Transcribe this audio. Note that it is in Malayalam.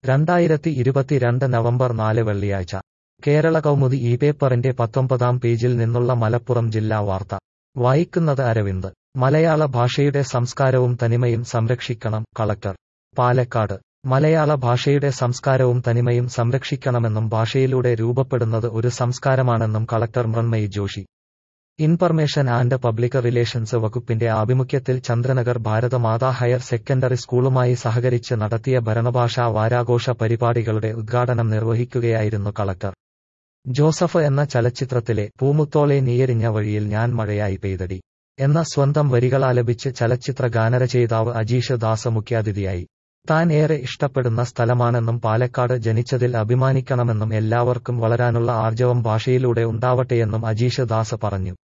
രണ്ടായിരത്തി ഇരുപത്തിരണ്ട് നവംബർ നാല് വെള്ളിയാഴ്ച കേരള കൗമുദി ഈ പേപ്പറിന്റെ പത്തൊമ്പതാം പേജിൽ നിന്നുള്ള മലപ്പുറം ജില്ലാ വാർത്ത വായിക്കുന്നത് അരവിന്ദ് മലയാള ഭാഷയുടെ സംസ്കാരവും തനിമയും സംരക്ഷിക്കണം കളക്ടർ പാലക്കാട് മലയാള ഭാഷയുടെ സംസ്കാരവും തനിമയും സംരക്ഷിക്കണമെന്നും ഭാഷയിലൂടെ രൂപപ്പെടുന്നത് ഒരു സംസ്കാരമാണെന്നും collector Mrunmayi Joshi information and public relations വകുപ്പിന്റെ ആഭിമുഖ്യത്തിൽ ചന്ദ്രനഗർ ഭാരതമാതാ ഹയർ സെക്കൻഡറി സ്കൂളുമായി സഹകരിച്ച് നടത്തിയ ഭരണഭാഷാ വാരാഘോഷ പരിപാടികളുടെ ഉദ്ഘാടനം നിർവഹിക്കുകയായിരുന്നു കളക്ടർ ജോസഫ് എന്ന ചലച്ചിത്രത്തിലെ പൂമുത്തോളെ നീയരിഞ്ഞ വഴിയിൽ ഞാൻ മഴയായി പെയ്തടി എന്ന സ്വന്തം വരികളാലപിച്ച് ചലച്ചിത്ര ഗാനരചയിതാവ് അജീഷ് ദാസ് മുഖ്യാതിഥിയായി താൻ ഏറെ ഇഷ്ടപ്പെടുന്ന സ്ഥലമാണെന്നും പാലക്കാട് ജനിച്ചതിൽ അഭിമാനിക്കണമെന്നും എല്ലാവർക്കും വളരാനുള്ള ആർജവം ഭാഷയിലൂടെ ഉണ്ടാവട്ടെയെന്നും അജീഷ് ദാസ് പറഞ്ഞു